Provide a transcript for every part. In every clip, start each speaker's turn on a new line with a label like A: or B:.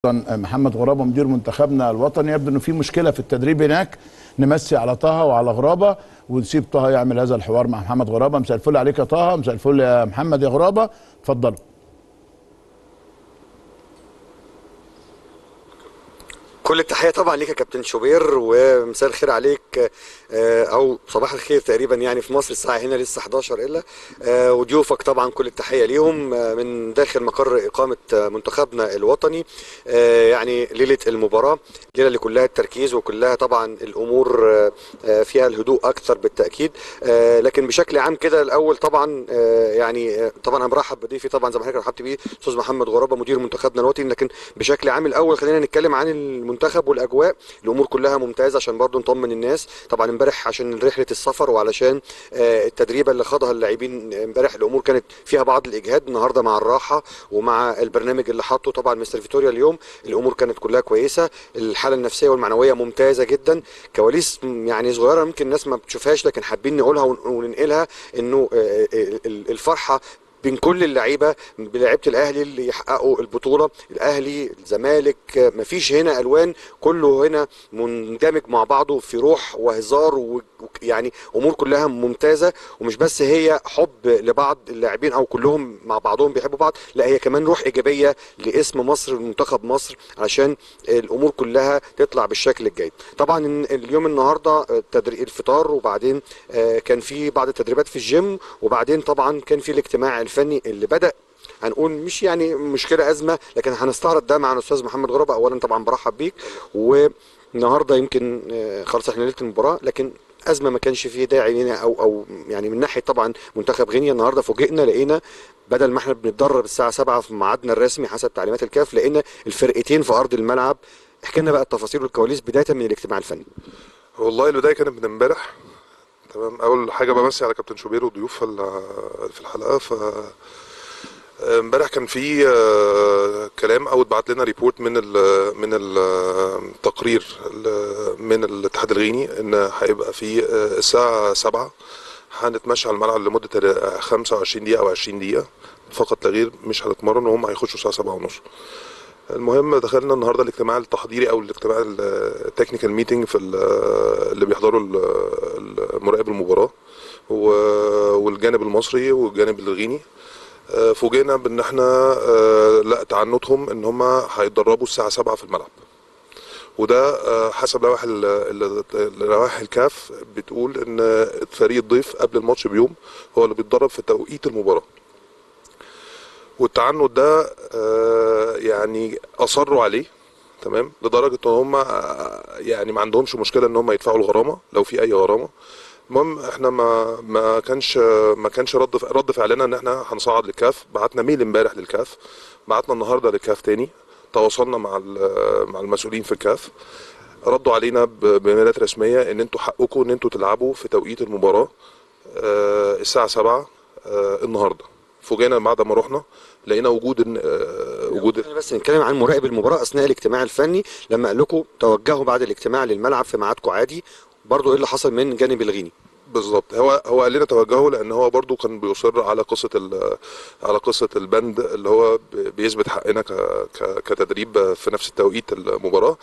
A: ايضا محمد غرابه مدير منتخبنا الوطني يبدو انه في مشكله في التدريب هناك نمسي على طه وعلى غرابه ونسيب طه يعمل هذا الحوار مع محمد غرابه مساء الفل عليك يا طه مساء الفل يا محمد يا غرابه اتفضلوا
B: كل التحية طبعا ليك يا كابتن شوبير ومساء الخير عليك آه، او صباح الخير تقريبا يعني في مصر الساعة هنا لسه 11 الا آه، وضيوفك طبعا كل التحية ليهم آه، من داخل مقر اقامة آه، منتخبنا الوطني آه، يعني ليلة المباراة ليلة اللي كلها التركيز وكلها طبعا الامور آه، آه، فيها الهدوء اكثر بالتأكيد آه، لكن بشكل عام كده الاول طبعا آه، يعني آه، طبعا انا برحب بضيفي طبعا زي ما حضرتك رحبت بيه استاذ محمد غرابة مدير منتخبنا الوطني لكن بشكل عام الاول خلينا نتكلم عن المنتخب والاجواء الامور كلها ممتازه عشان برضو نطمن الناس طبعا امبارح عشان رحله السفر وعلشان آه، التدريبه اللي خاضها اللاعبين امبارح الامور كانت فيها بعض الاجهاد النهارده مع الراحه ومع البرنامج اللي حاطه طبعا مستر فيتوريا اليوم الامور كانت كلها كويسه الحاله النفسيه والمعنويه ممتازه جدا كواليس م- يعني صغيره يمكن الناس ما بتشوفهاش لكن حابين نقولها ون- وننقلها انه آه، آه، ال- الفرحه بين كل اللعيبه بلعيبه الاهلي اللي يحققوا البطوله الاهلي الزمالك آه، مفيش هنا الوان كله هنا مندمج مع بعضه في روح وهزار ويعني امور كلها ممتازه ومش بس هي حب لبعض اللاعبين او كلهم مع بعضهم بيحبوا بعض لا هي كمان روح ايجابيه لاسم مصر منتخب مصر علشان الامور كلها تطلع بالشكل الجيد طبعا إن- اليوم النهارده آه، تدري الفطار وبعدين آه، كان في بعض التدريبات في الجيم وبعدين طبعا كان في الاجتماع الفني اللي بدا هنقول مش يعني مشكله ازمه لكن هنستعرض ده مع الاستاذ محمد غرابه اولا طبعا برحب بيك والنهارده يمكن آه، خلاص احنا ليله المباراه لكن ازمه ما كانش فيه داعي لنا او او يعني من ناحيه طبعا منتخب غينيا النهارده فوجئنا لقينا بدل ما احنا بنتدرب الساعه 7 في ميعادنا الرسمي حسب تعليمات الكاف لقينا الفرقتين في ارض الملعب احكي لنا بقى التفاصيل والكواليس بدايه من الاجتماع الفني
C: والله البدايه كانت من امبارح تمام اول حاجه بمسي على كابتن شوبير وضيوف في ال- في الحلقه ف امبارح كان في آه، كلام او اتبعت لنا ريبورت من ال من التقرير ال- من الاتحاد الغيني ان هيبقى في آه، الساعه 7 هنتمشى على الملعب لمده ال- 25 دقيقه او 20 دقيقه فقط لا غير مش هنتمرن وهم هيخشوا الساعه 7 ونص المهم دخلنا النهارده الاجتماع التحضيري او الاجتماع التكنيكال ميتنج في ال- اللي بيحضره ال- المراقب المباراه و- والجانب المصري والجانب الغيني آه، فوجئنا بان احنا آه، لا تعنتهم ان هم هيتدربوا الساعه 7 في الملعب وده آه، حسب لوائح ال- ال- لوائح الكاف بتقول ان فريق الضيف قبل الماتش بيوم هو اللي بيتدرب في توقيت المباراه والتعنت ده آه، يعني اصروا عليه تمام لدرجه ان هم آه، يعني ما عندهمش مشكله ان هم يدفعوا الغرامه لو في اي غرامه المهم احنا ما ما كانش ما كانش رد ف- رد فعلنا ان احنا هنصعد للكاف بعتنا ميل امبارح للكاف بعتنا النهارده للكاف تاني تواصلنا مع ال- مع المسؤولين في الكاف ردوا علينا ب- بميلات رسميه ان انتوا حقكم ان انتوا تلعبوا في توقيت المباراه آه، الساعه 7 آه، النهارده فوجئنا بعد ما رحنا لقينا وجود إن- آه، وجود
B: خلينا بس نتكلم عن مراقب المباراه اثناء الاجتماع الفني لما قال لكم توجهوا بعد الاجتماع للملعب في ميعادكم عادي برضو ايه اللي حصل من جانب الغيني
C: بالظبط هو هو قال لنا توجهوا لان هو برضو كان بيصر على قصه ال- على قصه البند اللي هو ب- بيثبت حقنا ك- ك- كتدريب في نفس التوقيت المباراه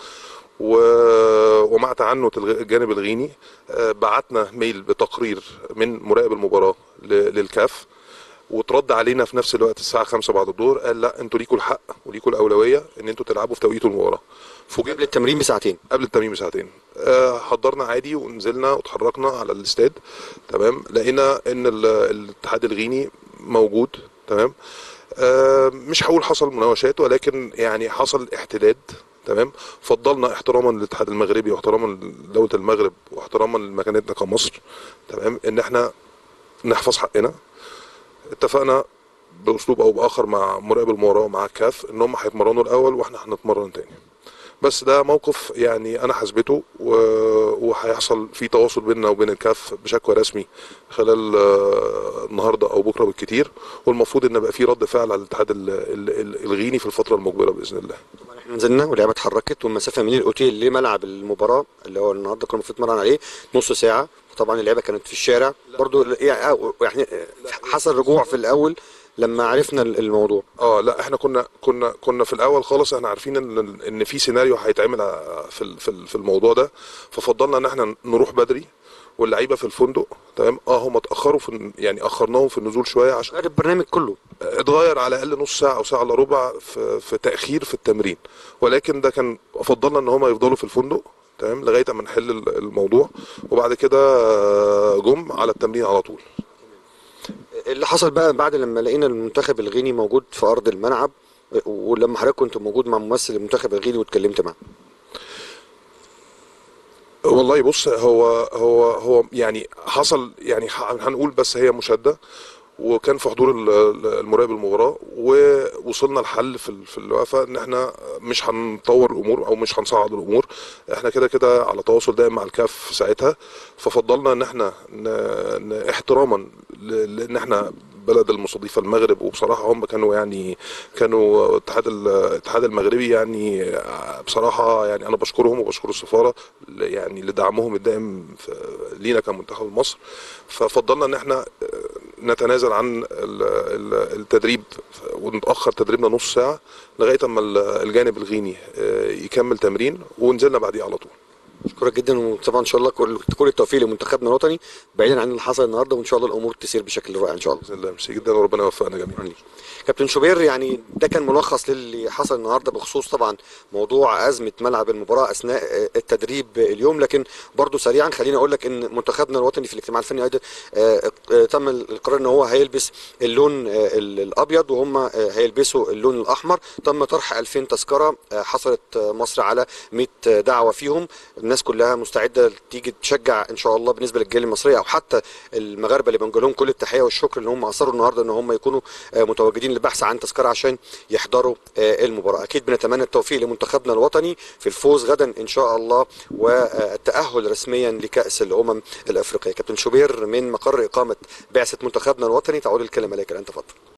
C: و- ومع تعنت الغ- الجانب الغيني آه، بعتنا ميل بتقرير من مراقب المباراه ل- للكاف وترد علينا في نفس الوقت الساعه 5 بعد الظهر قال لا انتوا ليكوا الحق وليكوا الاولويه ان انتوا تلعبوا في توقيت المباراه فوجئنا
B: قبل التمرين بساعتين
C: قبل التمرين بساعتين آه، حضرنا عادي ونزلنا وتحركنا على الاستاد تمام لقينا ان ال- الاتحاد الغيني موجود تمام آه، مش هقول حصل مناوشات ولكن يعني حصل احتداد تمام فضلنا احتراما للاتحاد المغربي واحتراما لدوله المغرب واحتراما لمكانتنا كمصر تمام ان احنا نحفظ حقنا اتفقنا باسلوب او باخر مع مراقب المباراه ومع الكاف ان هم هيتمرنوا الاول واحنا هنتمرن تاني بس ده موقف يعني انا حسبته و- وهيحصل في تواصل بيننا وبين الكاف بشكوى رسمي خلال آه، النهارده او بكره بالكتير والمفروض ان يبقى في رد فعل على الاتحاد ال- ال- ال- الغيني في الفتره المقبله باذن الله
B: احنا نزلنا واللعيبه اتحركت والمسافه من الاوتيل لملعب المباراه اللي هو النهارده كنا المفروض نتمرن عليه نص ساعه طبعا اللعيبه كانت في الشارع برضو يعني يعني حصل رجوع في الاول لما عرفنا ال- الموضوع
C: اه لا احنا كنا كنا كنا في الاول خالص احنا عارفين ان ان في سيناريو هيتعمل ع- في ال- في ال- في الموضوع ده ففضلنا ان احنا نروح بدري واللعيبه في الفندق تمام اه هم اتاخروا في الن- يعني اخرناهم في النزول شويه عشان
B: غير البرنامج كله
C: اتغير على الاقل نص ساعه او ساعه الا ربع في, في تاخير في التمرين ولكن ده كان فضلنا ان هم يفضلوا في الفندق تمام لغايه اما نحل ال- الموضوع وبعد كده آه، جم على التمرين على طول
B: اللي حصل بقى بعد لما لقينا المنتخب الغيني موجود في ارض الملعب ولما حضرتك كنت موجود مع ممثل المنتخب الغيني واتكلمت معاه
C: والله بص هو هو هو يعني حصل يعني ح- هنقول بس هي مشاده وكان في حضور ال- ال- المراقب المباراه ووصلنا لحل في ال- في الوقفه ان احنا مش هنطور الامور او مش هنصعد الامور احنا كده كده على تواصل دائم مع الكاف ساعتها ففضلنا ان احنا ن- ن- احتراما ل- لان احنا بلد المستضيفه المغرب وبصراحه هم كانوا يعني كانوا الاتحاد ال- الاتحاد المغربي يعني بصراحه يعني انا بشكرهم وبشكر السفاره ل- يعني لدعمهم الدائم في- لينا كمنتخب مصر ففضلنا ان احنا نتنازل عن ال- ال- التدريب ونتاخر تدريبنا نص ساعه لغايه اما ال- الجانب الغيني يكمل تمرين ونزلنا بعديه على طول
B: اشكرك جدا وطبعا ان شاء الله كل كل التوفيق لمنتخبنا الوطني بعيدا عن اللي حصل النهارده وان شاء الله الامور تسير بشكل رائع ان شاء الله
C: باذن الله ميرسي جدا وربنا يوفقنا جميعا
B: كابتن شوبير يعني ده كان ملخص للي حصل النهارده بخصوص طبعا موضوع ازمه ملعب المباراه اثناء التدريب اليوم لكن برضو سريعا خليني اقول لك ان منتخبنا الوطني في الاجتماع الفني ايضا آه، آه، تم القرار ان هو هيلبس اللون آه، ال- الابيض وهم آه، هيلبسوا اللون الاحمر تم طرح 2000 تذكره آه، حصلت آه، مصر على 100 دعوه فيهم الناس كلها مستعده تيجي تشجع ان شاء الله بالنسبه للجاليه المصريه او حتى المغاربه اللي بنقول لهم كل التحيه والشكر ان هم اصروا النهارده ان هم يكونوا آه، متواجدين للبحث عن تذكره عشان يحضروا آه، المباراه اكيد بنتمنى التوفيق لمنتخبنا الوطني في الفوز غدا ان شاء الله والتاهل رسميا لكاس الامم الافريقيه كابتن شوبير من مقر اقامه بعثه منتخبنا الوطني تعود الكلمه لك الان تفضل